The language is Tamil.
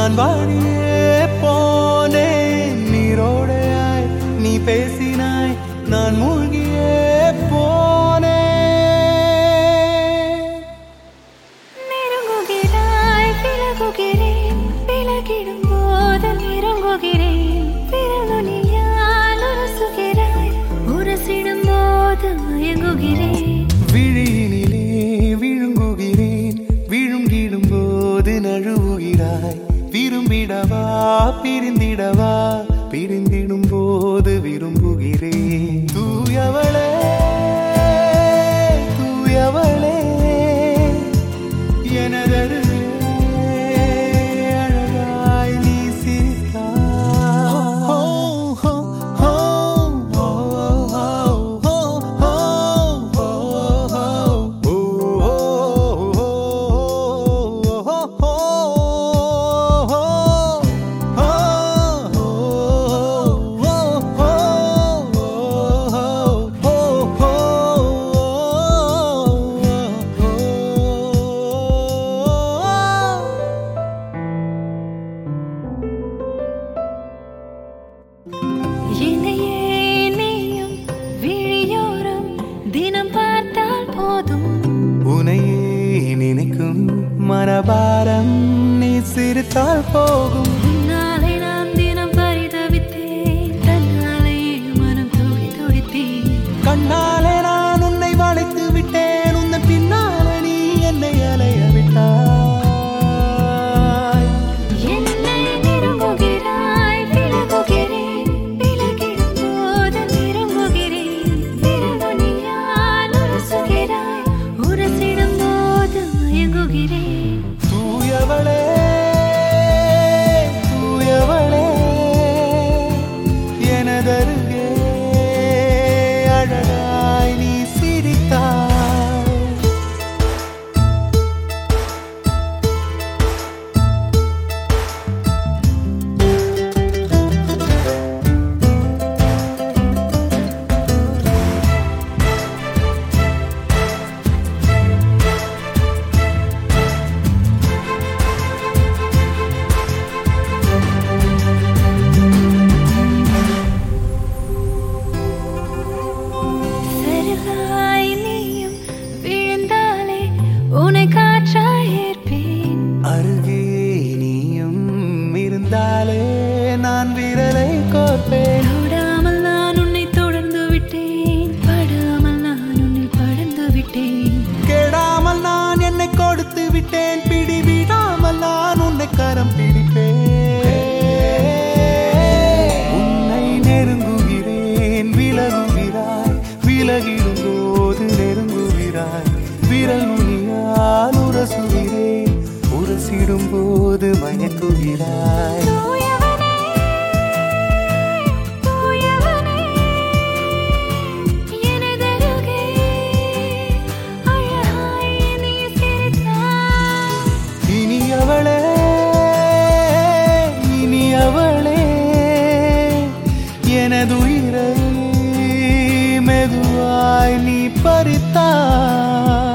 நான் வாழியே போனேன் நீரோடையாய் நீ பேசினாய் நான் மூழ்கியே போனேன் நெருங்குகிறாய் விலகுகிறேன் விலகிடும் போது நெருங்குகிறேன் விரலுனியால் உரசுகிறாய் உரசிடும் போது மயங்குகிறேன் விழியினிலே விழுங்குகிறேன் விழுங்கிடும் போது நழுவுகிறாய் விரும்பிடவா பிரிந்திடவா பிரிந்திடும் போது விரும்புகிறேன் தூயவளே தூயவளே எனதருகே அழகாய் நீ என்னையே நீயும் விழியோரம் தினம் பார்த்தால் போதும் உனையே நினைக்கும் மனபாரம் நீ சிரித்தால் போகும் உன்னாலே நான் தினம் பரிதவித்தேன் தன்னாலேயே மனம் துடி துடித்தேன் கண்ணாலே நான் உன்னை வளைத்து விட்டேன் உந்தன் பின்னாலே நீ என்னை அலைய விட்டாய் என்னை நெருங்குகிறாய் விலகுகிறேன் விலகிடும் போது நெருங்குகிறேன் விரலுனியால் உரசுகிறாய் உரசிடும் போது மயங்குகிறேன் தூயவளே தூயவளே எனதருகே அழகாய் நீ சிரித்தாய் சருகாய் நீயும் விழுந்தாலே உன்னை காற்றாய் ஏற்பேன் அருகே நீயும் இருந்தாலே நான் விரலை கோர்ப்பேன் தொடாமல் நான் உன்னை தொடர்ந்து விட்டேன் படாமல் நான் உன்னில் படர்ந்து விட்டேன் கெடாமல் நான் என்னை கொடுத்து விட்டேன் பிடி விடாமல் நான் உன்னை கரம் பிடிப்பேன் உன்னை நெருங்குகிறேன் விலகுகிறாய் விலகிடும் போது நெருங்குகிறாய் விரல் நுனியால் உரசுகிறேன் உரசிடும் போது மயக்குகிறாய் தூயவனே தூயவனே எனதருகே அழகாய் நீ சிரித்தாய் இனியவளே இனியவளே எனதுயிரை மெதுவாய் நீ பறித்தாய்